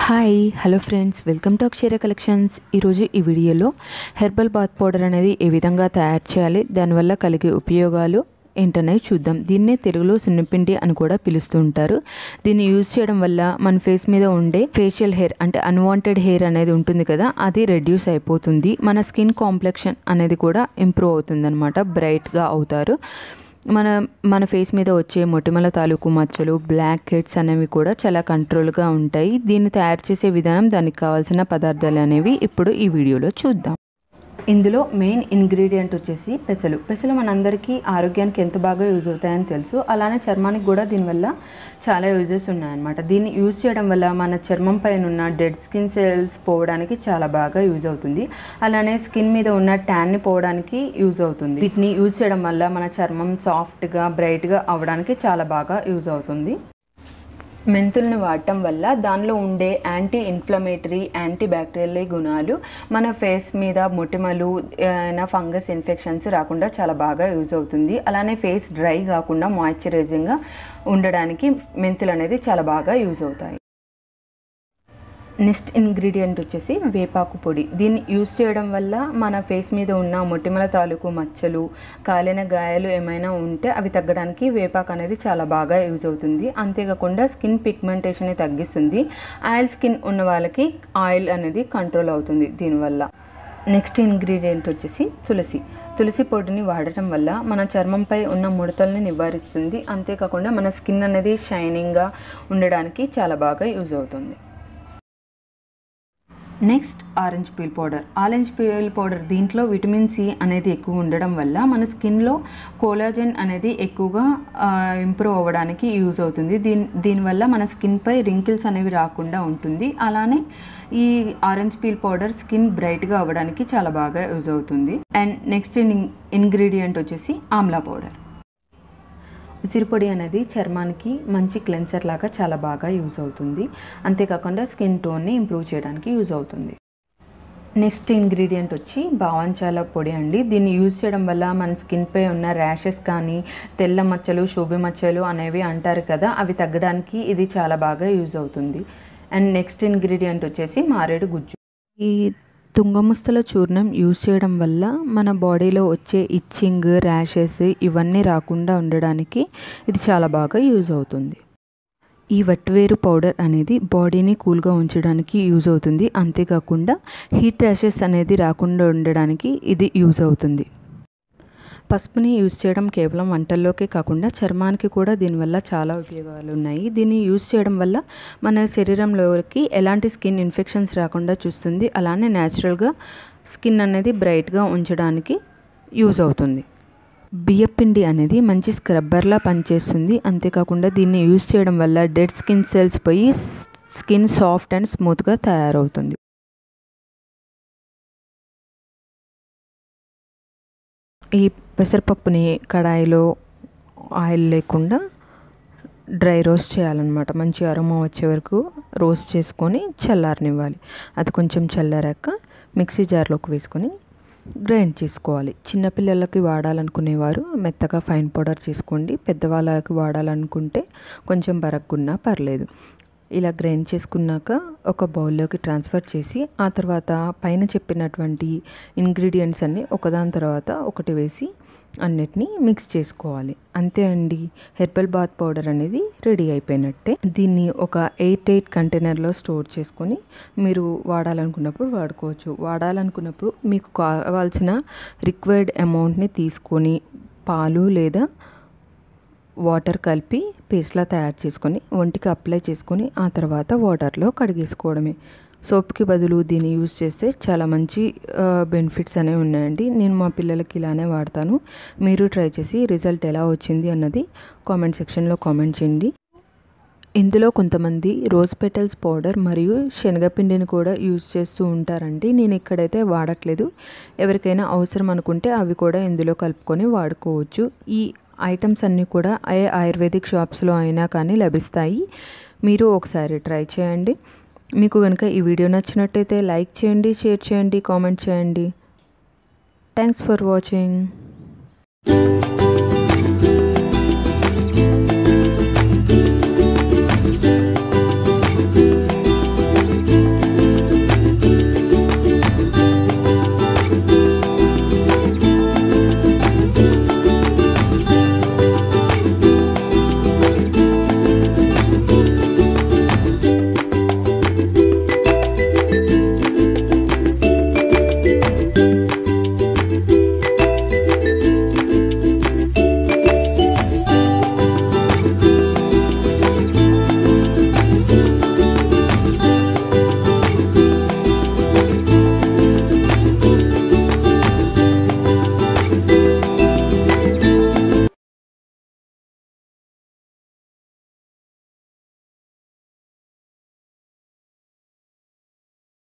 hi hello friends welcome to Akshara collections ఈరోజు ఈ వీడియోలో హెర్బల్ బాత్ పౌడర్ అనేది ఏ విధంగా తయారు చేయాలి దానివల్ల కలిగే ఉపయోగాలు ఏంటనేవి చూద్దాం దీన్నే తెలుగులో సున్నిపిండి అని కూడా పిలుస్తూ ఉంటారు దీన్ని యూజ్ చేయడం వల్ల మన ఫేస్ మీద ఉండే ఫేషియల్ హెయిర్ అంటే అన్వాంటెడ్ హెయిర్ అనేది ఉంటుంది కదా అది రెడ్యూస్ అయిపోతుంది మన స్కిన్ కాంప్లెక్షన్ అనేది కూడా ఇంప్రూవ్ అవుతుంది అనమాట బ్రైట్గా అవుతారు మన మన ఫేస్ మీద వచ్చే మొటిమల తాలూకు మచ్చలు బ్లాక్ హెడ్స్ అనేవి కూడా చాలా కంట్రోల్గా ఉంటాయి దీన్ని తయారు చేసే విధానం దానికి కావాల్సిన పదార్థాలు అనేవి ఇప్పుడు ఈ వీడియోలో చూద్దాం ఇందులో మెయిన్ ఇంగ్రీడియంట్ వచ్చేసి పెసలు పెసలు మనందరికీ ఆరోగ్యానికి ఎంత బాగా యూజ్ అవుతాయని తెలుసు అలానే చర్మానికి కూడా దీనివల్ల చాలా యూజెస్ ఉన్నాయన్నమాట దీన్ని యూజ్ చేయడం వల్ల మన చర్మం పైన ఉన్న డెడ్ స్కిన్ సెల్స్ పోవడానికి చాలా బాగా యూజ్ అవుతుంది అలానే స్కిన్ మీద ఉన్న ట్యాన్ని పోవడానికి యూజ్ అవుతుంది వీటిని యూజ్ చేయడం వల్ల మన చర్మం సాఫ్ట్గా బ్రైట్గా అవ్వడానికి చాలా బాగా యూజ్ అవుతుంది మెంతుల్ని వాడటం వల్ల దానిలో ఉండే యాంటీ ఇన్ఫ్లమేటరీ యాంటీ బ్యాక్టీరియల్ గుణాలు మన ఫేస్ మీద మొటిమలు ఏమైనా ఫంగస్ ఇన్ఫెక్షన్స్ రాకుండా చాలా బాగా యూజ్ అవుతుంది అలానే ఫేస్ డ్రై కాకుండా మాయిశ్చరైజింగ్గా ఉండడానికి మెంతులు అనేది చాలా బాగా యూజ్ అవుతాయి నెక్స్ట్ ఇంగ్రీడియంట్ వచ్చేసి వేపాకు పొడి దీన్ని యూస్ చేయడం వల్ల మన ఫేస్ మీద ఉన్న మొటిమల తాలూకు మచ్చలు కాలిన గాయాలు ఏమైనా ఉంటే అవి తగ్గడానికి వేపాకు అనేది చాలా బాగా యూజ్ అవుతుంది అంతేకాకుండా స్కిన్ పిగ్మెంటేషన్ తగ్గిస్తుంది ఆయిల్ స్కిన్ ఉన్న వాళ్ళకి ఆయిల్ అనేది కంట్రోల్ అవుతుంది దీనివల్ల నెక్స్ట్ ఇంగ్రీడియంట్ వచ్చేసి తులసి తులసి పొడిని వాడటం వల్ల మన చర్మంపై ఉన్న ముడతల్ని నివారిస్తుంది అంతేకాకుండా మన స్కిన్ అనేది షైనింగ్గా ఉండడానికి చాలా బాగా యూజ్ అవుతుంది next orange peel powder orange peel powder దీంట్లో విటమిన్ సి అనేది ఎక్కువ ఉండడం వల్ల మన స్కిన్లో కోలాజన్ అనేది ఎక్కువగా ఇంప్రూవ్ అవ్వడానికి యూజ్ అవుతుంది దీని దీనివల్ల మన స్కిన్పై రింకిల్స్ అనేవి రాకుండా ఉంటుంది అలానే ఈ ఆరెంజ్ పీల్ పౌడర్ స్కిన్ బ్రైట్గా అవ్వడానికి చాలా బాగా యూజ్ అవుతుంది అండ్ నెక్స్ట్ ఇంగ్రీడియంట్ వచ్చేసి ఆమ్లా పౌడర్ ఉసిరిపొడి అనేది చర్మానికి మంచి క్లెన్సర్ లాగా చాలా బాగా యూజ్ అవుతుంది అంతేకాకుండా స్కిన్ టోన్ని ఇంప్రూవ్ చేయడానికి యూజ్ అవుతుంది నెక్స్ట్ ఇంగ్రీడియంట్ వచ్చి బావంచాల పొడి అండి దీన్ని యూజ్ చేయడం వల్ల మన స్కిన్పై ఉన్న ర్యాషెస్ కానీ తెల్ల మచ్చలు శోభి మచ్చలు అనేవి అంటారు కదా అవి తగ్గడానికి ఇది చాలా బాగా యూజ్ అవుతుంది అండ్ నెక్స్ట్ ఇంగ్రీడియంట్ వచ్చేసి మారేడు గుజ్జు ఈ తుంగముస్తల చూర్ణం యూజ్ చేయడం వల్ల మన బాడీలో వచ్చే ఇచ్చింగ్ ర్యాషెస్ ఇవన్నీ రాకుండా ఉండడానికి ఇది చాలా బాగా యూజ్ అవుతుంది ఈ వట్వేరు పౌడర్ అనేది బాడీని కూల్గా ఉంచడానికి యూజ్ అవుతుంది అంతేకాకుండా హీట్ ర్యాషెస్ అనేది రాకుండా ఉండడానికి ఇది యూజ్ అవుతుంది పసుపుని యూజ్ చేయడం కేవలం వంటల్లోకే కాకుండా చర్మానికి కూడా దీనివల్ల చాలా ఉపయోగాలు ఉన్నాయి దీన్ని యూజ్ చేయడం వల్ల మన శరీరంలోకి ఎలాంటి స్కిన్ ఇన్ఫెక్షన్స్ రాకుండా చూస్తుంది అలానే న్యాచురల్గా స్కిన్ అనేది బ్రైట్గా ఉంచడానికి యూజ్ అవుతుంది బియ్యపిండి అనేది మంచి స్క్రబ్బర్లా పనిచేస్తుంది అంతేకాకుండా దీన్ని యూజ్ చేయడం వల్ల డెడ్ స్కిన్ సెల్స్ పోయి స్కిన్ సాఫ్ట్ అండ్ స్మూత్గా తయారవుతుంది ఈ పెసరపప్పుని కడాయిలో ఆయిల్ లేకుండా డ్రై రోస్ట్ చేయాలన్నమాట మంచి అరోమా వచ్చే వరకు రోస్ట్ చేసుకొని చల్లారనివ్వాలి అది కొంచెం చల్లారాక మిక్సీ జార్లోకి వేసుకొని గ్రైండ్ చేసుకోవాలి చిన్నపిల్లలకి వాడాలనుకునేవారు మెత్తగా ఫైన్ పౌడర్ చేసుకోండి పెద్దవాళ్ళకి వాడాలనుకుంటే కొంచెం బరక్కున్నా పర్లేదు ఇలా గ్రైండ్ చేసుకున్నాక ఒక బౌల్లోకి ట్రాన్స్ఫర్ చేసి ఆ తర్వాత పైన చెప్పినటువంటి ఇంగ్రీడియంట్స్ అన్నీ ఒకదాని తర్వాత ఒకటి వేసి అన్నిటినీ మిక్స్ చేసుకోవాలి అంతే అండి హెర్బల్ బాత్ పౌడర్ అనేది రెడీ అయిపోయినట్టే దీన్ని ఒక ఎయిట్ ఎయిట్ కంటైనర్లో స్టోర్ చేసుకొని మీరు వాడాలనుకున్నప్పుడు వాడుకోవచ్చు వాడాలనుకున్నప్పుడు మీకు కావాల్సిన రిక్వైర్డ్ అమౌంట్ని తీసుకొని పాలు లేదా వాటర్ కలిపి పేస్ట్లా తయారు చేసుకొని ఒంటికి అప్లై చేసుకొని ఆ తర్వాత వాటర్లో కడిగేసుకోవడమే సోప్కి బదులు దీన్ని యూజ్ చేస్తే చాలా మంచి బెనిఫిట్స్ అనేవి ఉన్నాయండి నేను మా పిల్లలకి ఇలానే వాడతాను మీరు ట్రై చేసి రిజల్ట్ ఎలా వచ్చింది అన్నది కామెంట్ సెక్షన్లో కామెంట్ చేయండి ఇందులో కొంతమంది రోజ్ పెటల్స్ పౌడర్ మరియు శనగపిండిని కూడా యూజ్ చేస్తూ ఉంటారండి నేను ఇక్కడైతే వాడట్లేదు ఎవరికైనా అవసరం అనుకుంటే అవి కూడా ఇందులో కలుపుకొని వాడుకోవచ్చు ఈ ఐటమ్స్ అన్నీ కూడా ఏ ఆయుర్వేదిక్ షాప్స్లో అయినా కానీ లభిస్తాయి మీరు ఒకసారి ట్రై చేయండి మీకు కనుక ఈ వీడియో నచ్చినట్టయితే లైక్ చేయండి షేర్ చేయండి కామెంట్ చేయండి థ్యాంక్స్ ఫర్ వాచింగ్